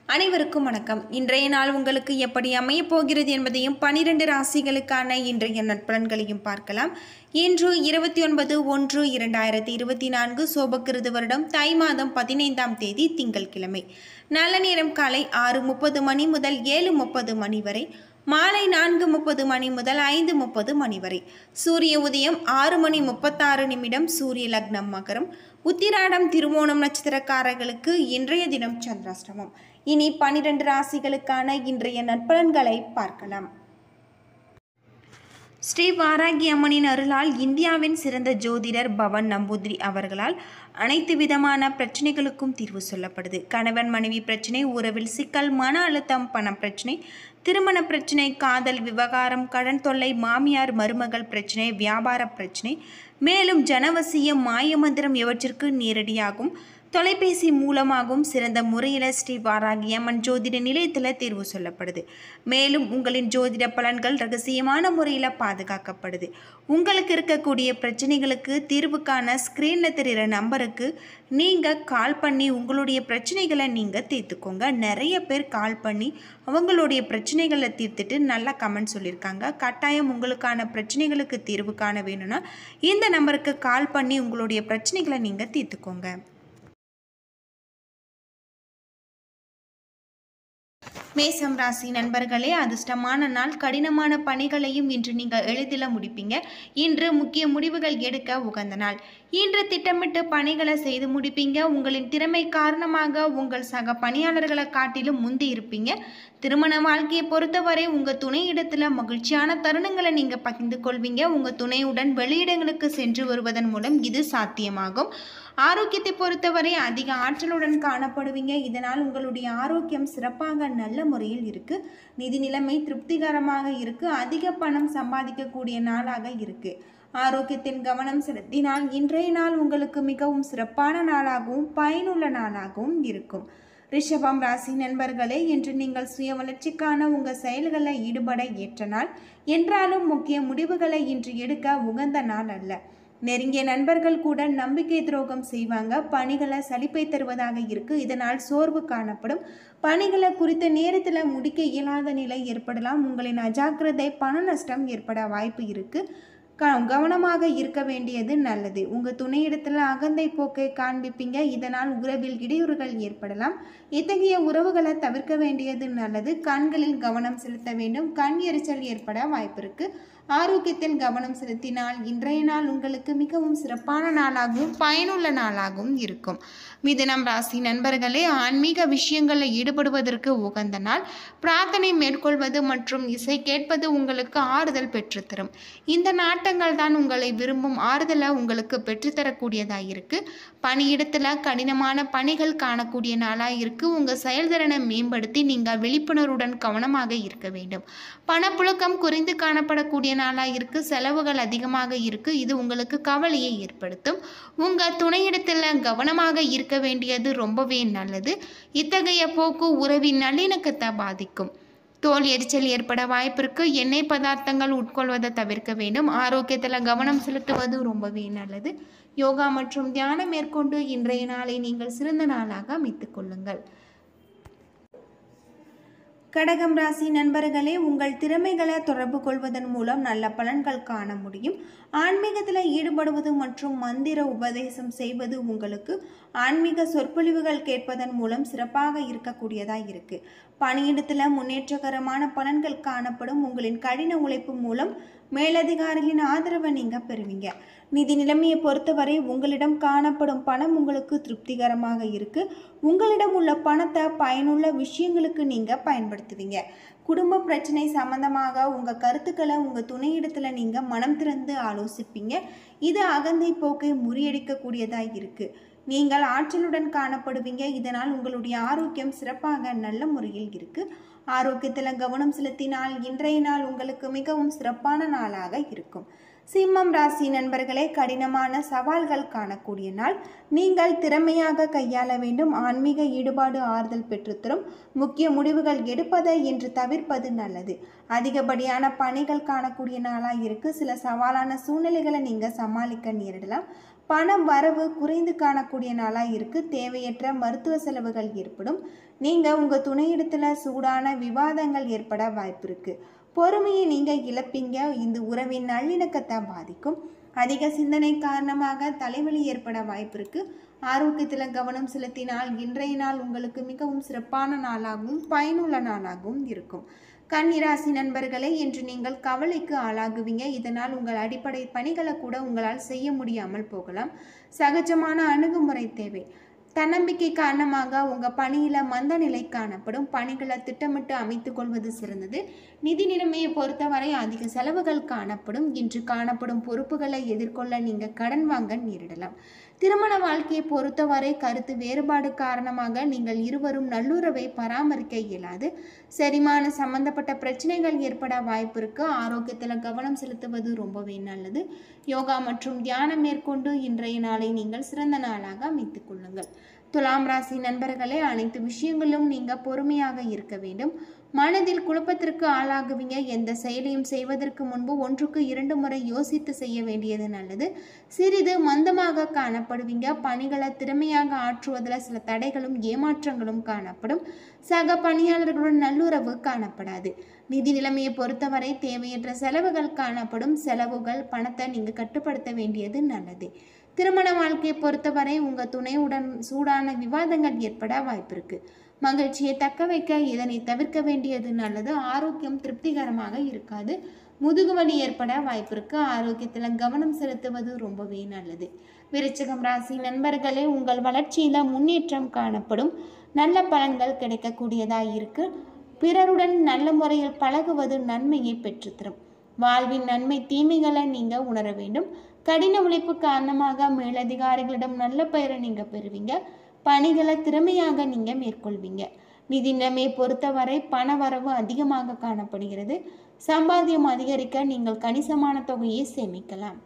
அனைவருக்கும் வணக்கம் இன்றைய நாள் உங்களுக்கு எப்படி அமையப் போகிறது என்பதையும் பனிரெண்டு ராசிகளுக்கான இன்றைய நட்பலன்களையும் பார்க்கலாம் இன்று இருபத்தி ஒன்பது ஒன்று இரண்டாயிரத்தி இருபத்தி நான்கு சோபக்கிருது வருடம் தை மாதம் பதினைந்தாம் தேதி திங்கட்கிழமை நல்ல நேரம் காலை ஆறு முப்பது மணி முதல் ஏழு முப்பது மணி வரை மாலை நான்கு முப்பது மணி முதல் ஐந்து முப்பது மணி வரை சூரிய உதயம் ஆறு மணி முப்பத்தாறு நிமிடம் சூரிய லக்னம் மகரம் உத்திராடம் திருவோணம் நட்சத்திரக்காரர்களுக்கு இன்றைய தினம் சந்திராஷ்டமம் இனி பனிரெண்டு ராசிகளுக்கான இன்றைய நட்பலன்களை பார்க்கலாம் ஸ்ரீ வாராகி அம்மனின் அருளால் இந்தியாவின் சிறந்த ஜோதிடர் பவன் நம்பூதிரி அவர்களால் அனைத்து விதமான பிரச்சனைகளுக்கும் தீர்வு சொல்லப்படுது கணவன் மனைவி பிரச்சனை உறவில் சிக்கல் மன அழுத்தம் பணம் பிரச்சனை திருமண பிரச்சனை காதல் விவகாரம் கடன் தொல்லை மாமியார் மருமகள் பிரச்சனை வியாபார பிரச்சனை மேலும் ஜனவசியம் மாயமந்திரம் இவற்றிற்கு நேரடியாகும் தொலைபேசி மூலமாகவும் சிறந்த முறையில் ஸ்ரீ வாராகி அம்மன் ஜோதிட நிலையத்தில் தேர்வு சொல்லப்படுது மேலும் உங்களின் ஜோதிட பலன்கள் ரகசியமான முறையில் பாதுகாக்கப்படுது உங்களுக்கு இருக்கக்கூடிய பிரச்சனைகளுக்கு தீர்வுக்கான ஸ்க்ரீனில் தெரிகிற நம்பருக்கு நீங்கள் கால் பண்ணி உங்களுடைய பிரச்சனைகளை நீங்கள் தீர்த்துக்கோங்க நிறைய பேர் கால் பண்ணி அவங்களுடைய பிரச்சனைகளை தீர்த்துட்டு நல்லா கமெண்ட் சொல்லியிருக்காங்க கட்டாயம் உங்களுக்கான பிரச்சனைகளுக்கு தீர்வு காண வேணும்னா இந்த நம்பருக்கு கால் பண்ணி உங்களுடைய பிரச்சனைகளை நீங்கள் தீர்த்துக்கோங்க மேசம் ராசி நண்பர்களே அதிர்ஷ்டமான நாள் கடினமான பணிகளையும் இன்று நீங்கள் எளிதில் முடிப்பீங்க இன்று முக்கிய முடிவுகள் எடுக்க உகந்த நாள் இன்று திட்டமிட்டு பணிகளை செய்து முடிப்பீங்க உங்களின் திறமை காரணமாக உங்கள் சக பணியாளர்களை காட்டிலும் முந்தி இருப்பீங்க திருமண வாழ்க்கையை பொறுத்தவரை உங்கள் துணையிடத்தில் மகிழ்ச்சியான தருணங்களை நீங்கள் பகிர்ந்து கொள்வீங்க உங்கள் துணையுடன் வெளியிடங்களுக்கு சென்று வருவதன் மூலம் இது சாத்தியமாகும் ஆரோக்கியத்தை பொறுத்தவரை அதிக ஆற்றலுடன் காணப்படுவீங்க இதனால் உங்களுடைய ஆரோக்கியம் சிறப்பாக நல்ல முறையில் இருக்கு நிதி நிலைமை திருப்திகரமாக இருக்கு அதிக பணம் சம்பாதிக்கக்கூடிய நாளாக இருக்கு ஆரோக்கியத்தின் கவனம் செலுத்தினால் இன்றைய நாள் உங்களுக்கு மிகவும் சிறப்பான நாளாகவும் பயனுள்ள நாளாகவும் இருக்கும் ரிஷபம் ராசி நண்பர்களே இன்று நீங்கள் சுய வளர்ச்சிக்கான உங்கள் செயல்களில் ஈடுபட ஏற்ற நாள் என்றாலும் முக்கிய முடிவுகளை இன்று எடுக்க உகந்த நாள் அல்ல நெருங்கிய நண்பர்கள் கூட நம்பிக்கை துரோகம் செய்வாங்க பணிகளை சலிப்பை தருவதாக இருக்கு இதனால் சோர்வு காணப்படும் பணிகளை குறித்த நேரத்தில் முடிக்க இயலாத நிலை ஏற்படலாம் உங்களின் அஜாக்கிரதை பண நஷ்டம் ஏற்பட வாய்ப்பு இருக்கு க கவனமாக இருக்க வேண்டியது நல்லது உங்கள் துணையிடத்தில் அகந்தை போக்கை காண்பிப்பீங்க இதனால் உறவில் இடையூறுகள் ஏற்படலாம் இத்தகைய உறவுகளை தவிர்க்க வேண்டியது நல்லது கண்களில் கவனம் செலுத்த வேண்டும் கண் எரிச்சல் ஏற்பட வாய்ப்பு இருக்கு ஆரோக்கியத்தில் கவனம் செலுத்தினால் இன்றைய நாள் உங்களுக்கு மிகவும் சிறப்பான நாளாகவும் பயனுள்ள நாளாகவும் இருக்கும் மிதுனம் ராசி நண்பர்களே ஆன்மீக விஷயங்களில் ஈடுபடுவதற்கு உகந்த நாள் பிரார்த்தனை மேற்கொள்வது மற்றும் இசை கேட்பது உங்களுக்கு ஆறுதல் பெற்றுத்தரும் இந்த நாட்டங்கள் தான் உங்களை விரும்பும் ஆறுதலை உங்களுக்கு பெற்றுத்தரக்கூடியதாக இருக்கு பணியிடத்தில் கடினமான பணிகள் காணக்கூடிய நாளாக இருக்கு உங்கள் செயல்திறனை மேம்படுத்தி நீங்கள் விழிப்புணர்வுடன் கவனமாக இருக்க வேண்டும் பணப்புழக்கம் குறைந்து காணப்படக்கூடிய நாளாக இருக்கு செலவுகள் அதிகமாக இருக்கு இது உங்களுக்கு கவலையை ஏற்படுத்தும் உங்கள் துணையிடத்தில் கவனமாக இருக்க வேண்டியது ரொம்பவே நல்லது இத்தகைய போக்கு உறவின் நல்லிணக்கத்தை பாதிக்கும் தோல் எரிச்சல் ஏற்பட வாய்ப்பிருக்கு எண்ணெய் பதார்த்தங்கள் உட்கொள்வதை தவிர்க்க வேண்டும் ஆரோக்கியத்தில் கவனம் செலுத்துவது ரொம்பவே நல்லது யோகா மற்றும் தியானம் மேற்கொண்டு இன்றைய நாளை நீங்கள் சிறந்த நாளாக அமைத்துக் கொள்ளுங்கள் கடகம் ராசி நண்பர்களே உங்கள் திறமைகளை தொடர்பு கொள்வதன் மூலம் நல்ல பலன்கள் காண முடியும் ஆன்மீகத்தில் ஈடுபடுவது மற்றும் மந்திர உபதேசம் செய்வது உங்களுக்கு ஆன்மீக சொற்பொழிவுகள் கேட்பதன் மூலம் சிறப்பாக இருக்கக்கூடியதாக இருக்கு பணியிடத்தில் முன்னேற்றகரமான பலன்கள் காணப்படும் உங்களின் கடின உழைப்பு மூலம் மேலதிகாரிகளின் ஆதரவை நீங்கள் பெறுவீங்க நிதி நிலைமையை பொறுத்தவரை உங்களிடம் காணப்படும் பணம் உங்களுக்கு திருப்திகரமாக இருக்கு உங்களிடம் உள்ள பணத்தை பயனுள்ள விஷயங்களுக்கு நீங்கள் பயன்படுத்துவீங்க குடும்ப பிரச்சனை சம்பந்தமாக உங்கள் கருத்துக்களை உங்கள் துணையிடத்தில் நீங்கள் மனம் திறந்து ஆலோசிப்பீங்க இது அகந்தை போக்கை முறியடிக்கக்கூடியதாக இருக்குது நீங்கள் ஆற்றலுடன் காணப்படுவீங்க இதனால் உங்களுடைய ஆரோக்கியம் சிறப்பாக நல்ல முறையில் இருக்கு ஆரோக்கியத்தில் கவனம் செலுத்தினால் இன்றைய நாள் உங்களுக்கு மிகவும் சிறப்பான நாளாக இருக்கும் சிம்மம் ராசி நண்பர்களே கடினமான சவால்கள் காணக்கூடிய நாள் நீங்கள் திறமையாக கையாள வேண்டும் ஆன்மீக ஈடுபாடு ஆறுதல் பெற்றுத்தரும் முக்கிய முடிவுகள் எடுப்பதை என்று தவிர்ப்பது நல்லது அதிகப்படியான பணிகள் காணக்கூடிய நாளாக இருக்கு சில சவாலான சூழ்நிலைகளை நீங்கள் சமாளிக்க நேரிடலாம் பண வரவு குறைந்து காணக்கூடிய நாளாக இருக்குது தேவையற்ற மருத்துவ செலவுகள் ஏற்படும் நீங்கள் உங்கள் துணையிடத்தில் சூடான விவாதங்கள் ஏற்பட வாய்ப்பு இருக்குது பொறுமையை நீங்கள் இழப்பீங்க இந்த உறவின் நல்லிணக்கத்தை பாதிக்கும் அதிக சிந்தனை காரணமாக தலைவலி ஏற்பட வாய்ப்பு இருக்கு ஆரோக்கியத்தில் கவனம் செலுத்தினால் இன்றைய நாள் உங்களுக்கு மிகவும் சிறப்பான நாளாகவும் பயனுள்ள நாளாகவும் இருக்கும் கன்னிராசி நண்பர்களே என்று நீங்கள் கவலைக்கு ஆளாகுவீங்க இதனால் உங்கள் அடிப்படை பணிகளை கூட உங்களால் செய்ய முடியாமல் போகலாம் சகஜமான அணுகுமுறை தேவை தன்னம்பிக்கை காரணமாக உங்கள் பணியில் மந்த நிலை காணப்படும் பணிகளை திட்டமிட்டு அமைத்துக் கொள்வது சிறந்தது நிதி நிலைமையை பொறுத்தவரை அதிக செலவுகள் காணப்படும் இன்று காணப்படும் பொறுப்புகளை எதிர்கொள்ள நீங்கள் கடன் வாங்க நேரிடலாம் திருமண வாழ்க்கையை பொறுத்தவரை கருத்து வேறுபாடு காரணமாக நீங்கள் இருவரும் நல்லுறவை பராமரிக்க இயலாது செரிமான சம்பந்தப்பட்ட பிரச்சனைகள் ஏற்பட வாய்ப்பு இருக்கு ஆரோக்கியத்தில் கவனம் செலுத்துவது ரொம்பவே நல்லது யோகா மற்றும் தியானம் மேற்கொண்டு இன்றைய நாளை நீங்கள் சிறந்த நாளாக அமைத்துக் கொள்ளுங்கள் துலாம் ராசி நண்பர்களே அனைத்து விஷயங்களும் நீங்க பொறுமையாக இருக்க வேண்டும் மனதில் குழப்பத்திற்கு ஆளாகுவீங்க எந்த செயலையும் செய்வதற்கு முன்பு ஒன்றுக்கு இரண்டு முறை யோசித்து செய்ய வேண்டியது நல்லது சிறிது மந்தமாக காணப்படுவீங்க பணிகளை திறமையாக ஆற்றுவதில் சில தடைகளும் ஏமாற்றங்களும் காணப்படும் சக பணியாளர்களுடன் நல்லுறவு காணப்படாது நிதி நிலைமையை பொறுத்தவரை தேவையற்ற செலவுகள் காணப்படும் செலவுகள் பணத்தை நீங்க கட்டுப்படுத்த வேண்டியது நல்லது திருமண வாழ்க்கையை பொறுத்தவரை உங்க துணையுடன் சூடான விவாதங்கள் ஏற்பட வாய்ப்பிருக்கு மகிழ்ச்சியை தக்க வைக்க இதனை தவிர்க்க வேண்டியது நல்லது ஆரோக்கியம் திருப்திகரமாக இருக்காது முதுகுவலி ஏற்பட வாய்ப்பிருக்கு ஆரோக்கியத்தில் கவனம் செலுத்துவது ரொம்பவே நல்லது விருச்சிகம் ராசி நண்பர்களே உங்கள் வளர்ச்சியில் முன்னேற்றம் காணப்படும் நல்ல பலன்கள் கிடைக்கக்கூடியதாக இருக்கு பிறருடன் நல்ல முறையில் பழகுவது நன்மையை பெற்றுத்தரும் வாழ்வின் நன்மை தீமைகளை நீங்கள் உணர வேண்டும் கடின உழைப்பு காரணமாக மேலதிகாரிகளிடம் நல்ல பெயரை நீங்கள் பெறுவீங்க பணிகளை திறமையாக நீங்கள் மேற்கொள்வீங்க நிதி நிலைமையை பொறுத்தவரை பண வரவு அதிகமாக காணப்படுகிறது சம்பாத்தியம் அதிகரிக்க நீங்கள் கணிசமான தொகையை சேமிக்கலாம்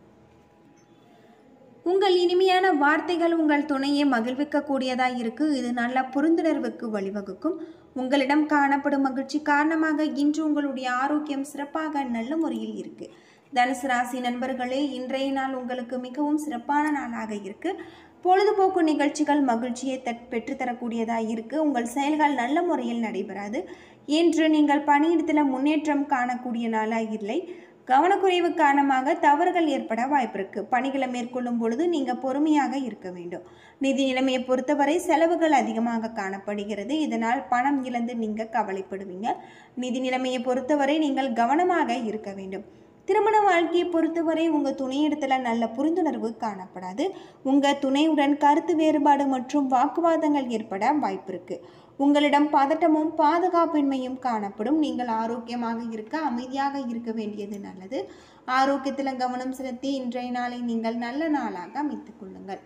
உங்கள் இனிமையான வார்த்தைகள் உங்கள் துணையை மகிழ்விக்கக்கூடியதாக இருக்கு இது நல்ல புரிந்துணர்வுக்கு வழிவகுக்கும் உங்களிடம் காணப்படும் மகிழ்ச்சி காரணமாக இன்று உங்களுடைய ஆரோக்கியம் சிறப்பாக நல்ல முறையில் இருக்கு தனுசு ராசி நண்பர்களே இன்றைய நாள் உங்களுக்கு மிகவும் சிறப்பான நாளாக இருக்கு பொழுதுபோக்கு நிகழ்ச்சிகள் மகிழ்ச்சியை த பெற்றுத்தரக்கூடியதாக இருக்கு உங்கள் செயல்கள் நல்ல முறையில் நடைபெறாது இன்று நீங்கள் பணியிடத்தில் முன்னேற்றம் காணக்கூடிய நாளாக இல்லை கவனக்குறைவு காரணமாக தவறுகள் ஏற்பட வாய்ப்பிருக்கு பணிகளை மேற்கொள்ளும் பொழுது நீங்கள் பொறுமையாக இருக்க வேண்டும் நிதி நிலைமையை பொறுத்தவரை செலவுகள் அதிகமாக காணப்படுகிறது இதனால் பணம் இழந்து நீங்கள் கவலைப்படுவீங்க நிதி நிலைமையை பொறுத்தவரை நீங்கள் கவனமாக இருக்க வேண்டும் திருமண வாழ்க்கையை பொறுத்தவரை உங்கள் துணையிடத்தில் நல்ல புரிந்துணர்வு காணப்படாது உங்கள் துணையுடன் கருத்து வேறுபாடு மற்றும் வாக்குவாதங்கள் ஏற்பட வாய்ப்பு இருக்கு உங்களிடம் பதட்டமும் பாதுகாப்பின்மையும் காணப்படும் நீங்கள் ஆரோக்கியமாக இருக்க அமைதியாக இருக்க வேண்டியது நல்லது ஆரோக்கியத்தில் கவனம் செலுத்தி இன்றைய நாளை நீங்கள் நல்ல நாளாக அமைத்துக் கொள்ளுங்கள்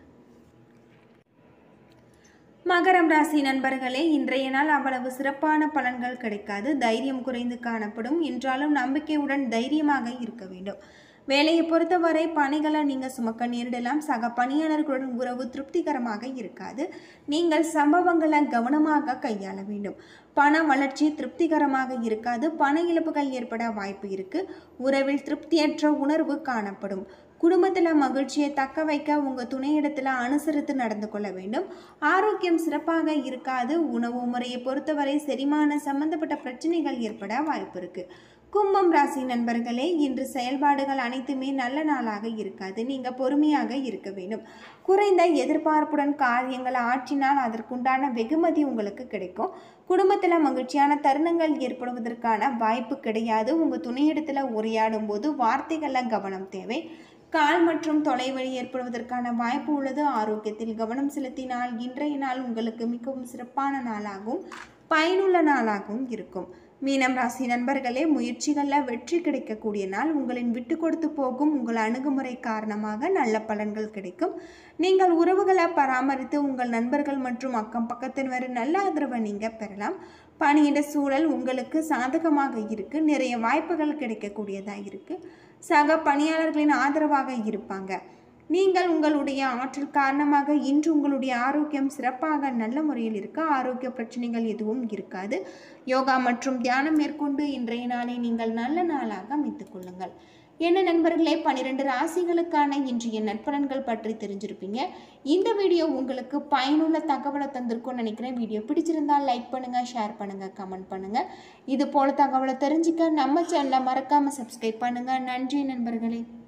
மகரம் ராசி நண்பர்களே இன்றைய நாள் அவ்வளவு சிறப்பான பலன்கள் கிடைக்காது தைரியம் குறைந்து காணப்படும் என்றாலும் நம்பிக்கையுடன் தைரியமாக இருக்க வேண்டும் வேலையை பொறுத்தவரை பணிகளை நீங்கள் சுமக்க நேரிடலாம் சக பணியாளர்களுடன் உறவு திருப்திகரமாக இருக்காது நீங்கள் சம்பவங்களை கவனமாக கையாள வேண்டும் பண வளர்ச்சி திருப்திகரமாக இருக்காது பண இழப்புகள் ஏற்பட வாய்ப்பு இருக்கு உறவில் திருப்தியற்ற உணர்வு காணப்படும் குடும்பத்தில் மகிழ்ச்சியை தக்க வைக்க உங்கள் துணையிடத்தில் அனுசரித்து நடந்து கொள்ள வேண்டும் ஆரோக்கியம் சிறப்பாக இருக்காது உணவு முறையை பொறுத்தவரை செரிமான சம்பந்தப்பட்ட பிரச்சனைகள் ஏற்பட வாய்ப்பு இருக்கு கும்பம் ராசி நண்பர்களே இன்று செயல்பாடுகள் அனைத்துமே நல்ல நாளாக இருக்காது நீங்கள் பொறுமையாக இருக்க வேண்டும் குறைந்த எதிர்பார்ப்புடன் காரியங்களை ஆற்றினால் அதற்குண்டான வெகுமதி உங்களுக்கு கிடைக்கும் குடும்பத்தில் மகிழ்ச்சியான தருணங்கள் ஏற்படுவதற்கான வாய்ப்பு கிடையாது உங்கள் துணையிடத்தில் உரையாடும் போது வார்த்தைகளில் கவனம் தேவை கால் மற்றும் தொலைவழி ஏற்படுவதற்கான வாய்ப்பு உள்ளது ஆரோக்கியத்தில் கவனம் செலுத்தினால் இன்றைய நாள் உங்களுக்கு மிகவும் சிறப்பான நாளாகவும் பயனுள்ள நாளாகவும் இருக்கும் மீனம் ராசி நண்பர்களே முயற்சிகளில் வெற்றி கிடைக்கக்கூடிய நாள் உங்களின் விட்டு கொடுத்து போகும் உங்கள் அணுகுமுறை காரணமாக நல்ல பலன்கள் கிடைக்கும் நீங்கள் உறவுகளை பராமரித்து உங்கள் நண்பர்கள் மற்றும் அக்கம் பக்கத்தினர் நல்ல ஆதரவை நீங்கள் பெறலாம் பணியிட சூழல் உங்களுக்கு சாதகமாக இருக்கு நிறைய வாய்ப்புகள் கிடைக்கக்கூடியதாக இருக்கு சக பணியாளர்களின் ஆதரவாக இருப்பாங்க நீங்கள் உங்களுடைய ஆற்றல் காரணமாக இன்று உங்களுடைய ஆரோக்கியம் சிறப்பாக நல்ல முறையில் இருக்க ஆரோக்கிய பிரச்சனைகள் எதுவும் இருக்காது யோகா மற்றும் தியானம் மேற்கொண்டு இன்றைய நாளை நீங்கள் நல்ல நாளாக அமைத்துக் கொள்ளுங்கள் என்ன நண்பர்களே பன்னிரெண்டு ராசிகளுக்கான இன்றைய நற்பலன்கள் பற்றி தெரிஞ்சிருப்பீங்க இந்த வீடியோ உங்களுக்கு பயனுள்ள தகவலை தந்திருக்கும்னு நினைக்கிறேன் வீடியோ பிடிச்சிருந்தால் லைக் பண்ணுங்க ஷேர் பண்ணுங்க கமெண்ட் பண்ணுங்க இது போல தகவலை தெரிஞ்சுக்க நம்ம சேனலை மறக்காம சப்ஸ்கிரைப் பண்ணுங்க நன்றி நண்பர்களே